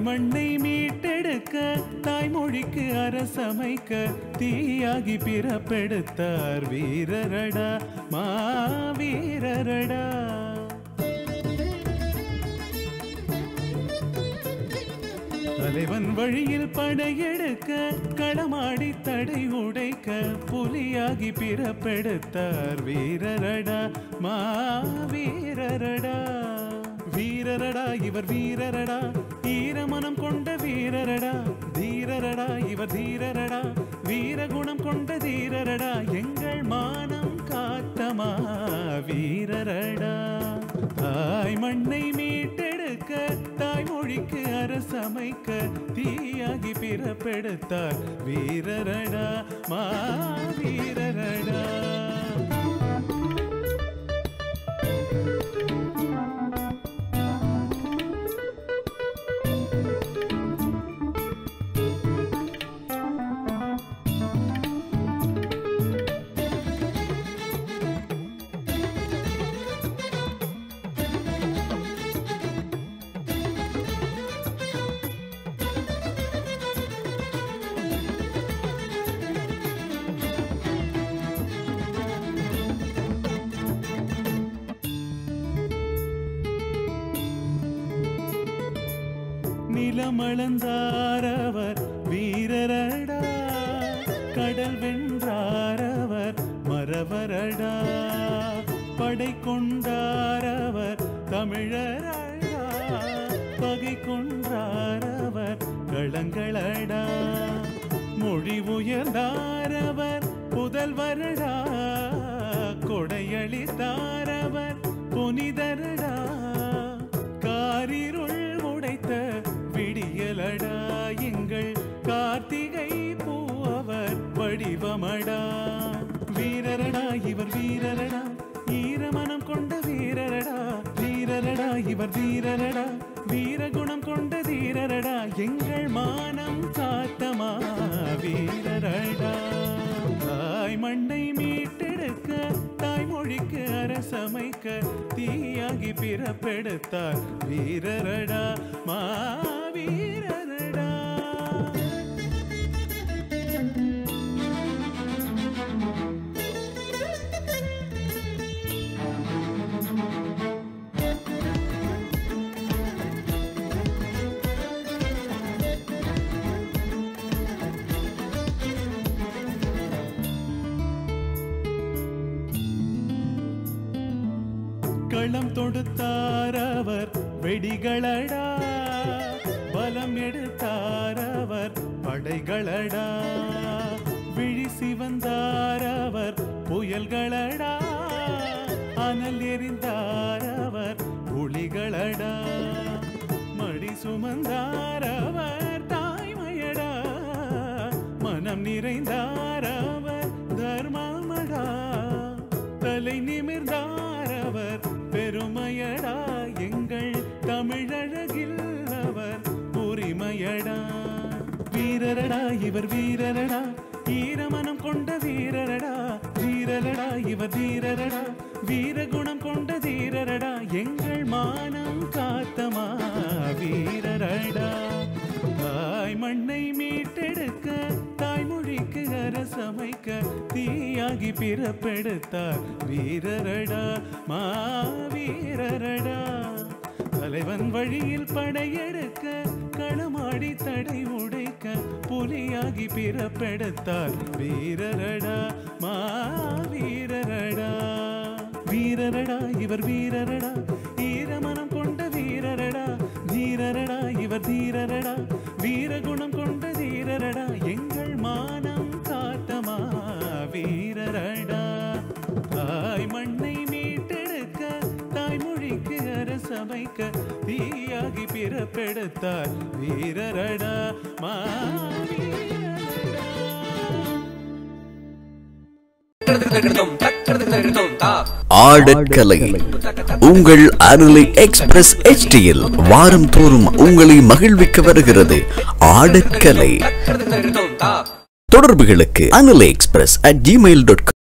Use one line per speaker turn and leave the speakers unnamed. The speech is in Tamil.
மண்ணை மீட்டெடுக்க தாய்மொழிக்கு அரசமைக்க தீயாகி பிறப்பெடுத்தார் வீரரடா மா வீரரடா தலைவன் வழியில் படையெடுக்க களமாடி தடை உடைக்க புலியாகி பிறப்பெடுத்தார் வீரரடா மா வீரரடா வீரரடா இவர் வீரரடா ஈரமனம் கொண்ட வீரரடா தீரரடா இவர் தீரரடா வீரகுணம் கொண்ட தீரரடா எங்கள் மானம் காத்தமா வீரரடா தாய் மண்ணை மீட்டெடுக்க தாய்மொழிக்கு அரசமைக்க தீயாகி பிறப்பெடுத்தார் வீரரடா மா வீரரடா நிலமளந்தாரவர் வீரரடா கடல் வென்றாரவர் மறவரடா படை கொண்டாரவர் தமிழரடா பகை கொன்றாரவர் களங்களடா மொழி உயர்ந்தாரவர் புதல்வரடா கொடையளித்தாரவர் புனிதரடா காரிருள் உடைத்த விடியலடா எங்கள் கார்த்திகை பூவர் வடிவமடா வீரரடா இவர் வீரரடா ஈரமனம் கொண்ட வீரரடா வீரரடா இவர் வீரரடா வீரகுணம் கொண்ட தீரரடா எங்கள் மானம் காத்தமா வீரரடா தாய் மண்ணை மீட்டெடுக்க தாய்மொழிக்கு அரசமைக்க தீயாகி பிறப்பெடுத்தார் வீரரடா மா வீரரடா களம் தொடுத்தாரவர் வெடிகளடா பலம் எடுத்தாரவர் படைகளடா விழி சிவந்தாரவர் புயல்களடா அனல் எறிந்தாரவர் புலிகளடா மடி சுமந்தாரவர் தாய்மையடா மனம் நிறைந்தாரவர் தர்மமடா தலை நிமிர்ந்தாரவர் பெருமையடா எங்கள் தமிழழகில் அவர் உரிமையடா வீரரடா இவர் வீரரடா ஈரமனம் கொண்ட வீரரடா வீரரடா இவர் வீரரடா வீரகுணம் கொண்ட தீரரடா எங்கள் மானம் காத்தமா வீரரடா தாய் மண்ணை மீட்டெடுக்க தாய்மொழிக்கு அரசமைக்க தீயாகி பிறப்பெடுத்தார் வீரரடா மா வீரரடா தலைவன் வழியில் படையெடுக்க களமாடி தடை உடைக்க புலியாகி பிறப்பெடுத்தார் வீரரடா மா வீரரடா வீரரடா இவர் வீரரடா ஈரமனம் கொண்ட வீரரடா தீரரடா இவர் தீரரடா வீரகுணம் கொண்ட தீரரடா எங்கள் மானம் காத்தமா வீரரடா தாய் மண்ணை மீட்டெடுக்க தாய்மொழிக்கு அரசமைக்க தீயாகி பிறப்பெடுத்தார் வீரரடா மா வீரரடா
ஆடற்கலை உங்கள் அருளை எக்ஸ்பிரஸ் எச்டியில் வாரம் தோறும் உங்களை மகிழ்விக்க வருகிறது ஆடற்கலை தொடர்புகளுக்கு அனுலை எக்ஸ்பிரஸ் அட் ஜிமெயில் டாட்